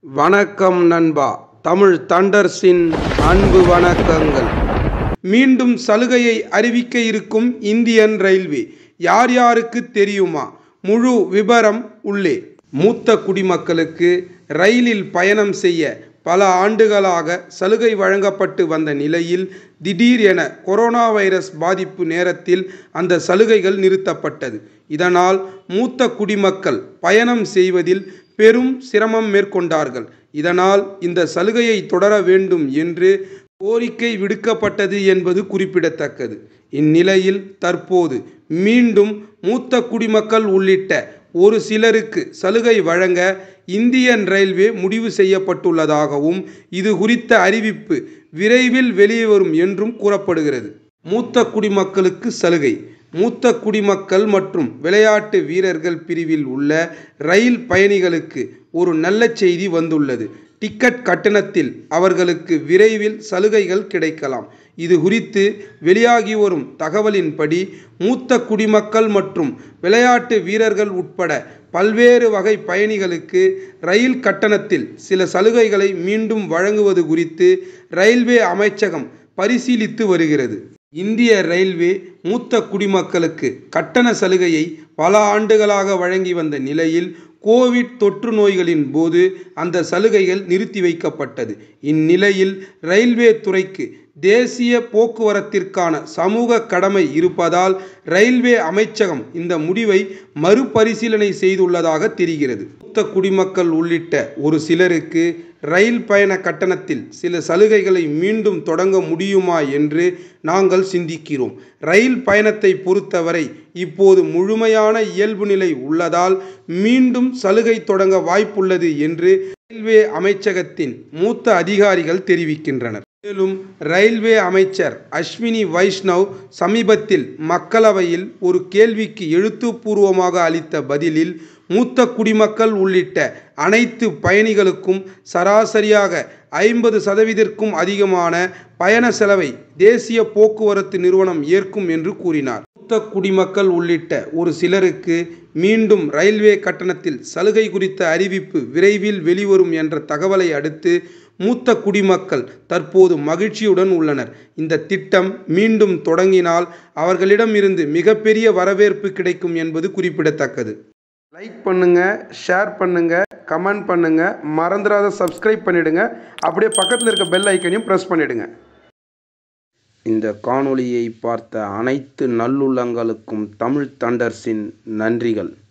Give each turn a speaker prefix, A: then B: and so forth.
A: வணக்கம் நண்பா தமிழ் தண்டர்ஸின் அன்பு வணக்கங்கள் மீண்டும் சலுகையை அறிவிக்க இருக்கும் இந்தியன் ரயில்வே யார் யாருக்கு தெரியுமா முழு விபரம் உள்ளே மூத்த குடிமக்களுக்கு ரயிலில் பயணம் செய்ய பல ஆண்டுகளாக சலுகை வழங்கப்பட்டு வந்த நிலையில் திடீர் என கொரோனா வைரஸ் பாதிப்பு நேரத்தில் அந்த சலுகைகள் நிறுத்தப்பட்டது இதனால் மூத்த குடிமக்கள் பயணம் செய்வதில் பெரும் சிரமம் மேற்கொண்டார்கள் இதனால் இந்த சலுகையை தொடர வேண்டும் என்று கோரிக்கை விடுக்கப்பட்டது என்பது குறிப்பிடத்தக்கது இந்நிலையில் தற்போது மீண்டும் மூத்த குடிமக்கள் உள்ளிட்ட ஒரு சிலருக்கு சலுகை வழங்க இந்தியன் ரயில்வே முடிவு செய்யப்பட்டுள்ளதாகவும் இது குறித்த அறிவிப்பு விரைவில் வெளியே வரும் என்றும் கூறப்படுகிறது மூத்த குடிமக்களுக்கு சலுகை மூத்த குடிமக்கள் மற்றும் விளையாட்டு வீரர்கள் பிரிவில் உள்ள ரயில் பயணிகளுக்கு ஒரு நல்ல செய்தி வந்துள்ளது டிக்கெட் கட்டணத்தில் அவர்களுக்கு விரைவில் சலுகைகள் கிடைக்கலாம் இது குறித்து வெளியாகி வரும் தகவலின்படி மூத்த குடிமக்கள் மற்றும் விளையாட்டு வீரர்கள் உட்பட பல்வேறு வகை பயணிகளுக்கு ரயில் கட்டணத்தில் சில சலுகைகளை மீண்டும் வழங்குவது குறித்து ரயில்வே அமைச்சகம் பரிசீலித்து வருகிறது இந்திய ரயில்வே மூத்த குடிமக்களுக்கு கட்டண சலுகையை பல ஆண்டுகளாக வழங்கி வந்த நிலையில் கோவிட் தொற்று நோய்களின் போது அந்த சலுகைகள் நிறுத்தி வைக்கப்பட்டது இந்நிலையில் ரயில்வே துறைக்கு தேசிய போக்குவரத்திற்கான சமூக கடமை இருப்பதால் ரயில்வே அமைச்சகம் இந்த முடிவை மறுபரிசீலனை செய்துள்ளதாக தெரிகிறது மூத்த குடிமக்கள் உள்ளிட்ட ஒரு சிலருக்கு ரயில் பயண கட்டணத்தில் சில சலுகைகளை மீண்டும் தொடங்க முடியுமா என்று நாங்கள் சிந்திக்கிறோம் ரயில் பயணத்தை பொறுத்தவரை இப்போது முழுமையான இயல்பு நிலை உள்ளதால் மீண்டும் சலுகை தொடங்க வாய்ப்புள்ளது என்று ரயில்வே அமைச்சகத்தின் மூத்த அதிகாரிகள் தெரிவிக்கின்றனர் மேலும் ரயில்வே அமைச்சர் அஸ்வினி வைஷ்ணவ் சமீபத்தில் மக்களவையில் ஒரு கேள்விக்கு எழுத்துப்பூர்வமாக அளித்த பதிலில் மூத்த குடிமக்கள் உள்ளிட்ட அனைத்து பயணிகளுக்கும் சராசரியாக ஐம்பது சதவீதத்திற்கும் அதிகமான பயண செலவை தேசிய போக்குவரத்து நிறுவனம் ஏற்கும் என்று கூறினார் மூத்த குடிமக்கள் உள்ளிட்ட ஒரு சிலருக்கு மீண்டும் ரயில்வே கட்டணத்தில் சலுகை குறித்த அறிவிப்பு விரைவில் வெளிவரும் என்ற தகவலை அடுத்து மூத்த குடிமக்கள் தற்போது மகிழ்ச்சியுடன் உள்ளனர் இந்த திட்டம் மீண்டும் தொடங்கினால் அவர்களிடம் இருந்து மிகப்பெரிய வரவேற்பு கிடைக்கும் என்பது குறிப்பிடத்தக்கது லைக் பண்ணுங்க ஷேர் பண்ணுங்க கமெண்ட் பண்ணுங்க மறந்துடாத சப்ஸ்கிரைப் பண்ணிடுங்க அப்படியே பக்கத்தில் இருக்க பெல் ஐக்கனையும் ப்ரெஸ் பண்ணிடுங்க இந்த காணொளியை பார்த்த அனைத்து நல்லுள்ளங்களுக்கும் தமிழ் தண்டர்ஸின் நன்றிகள்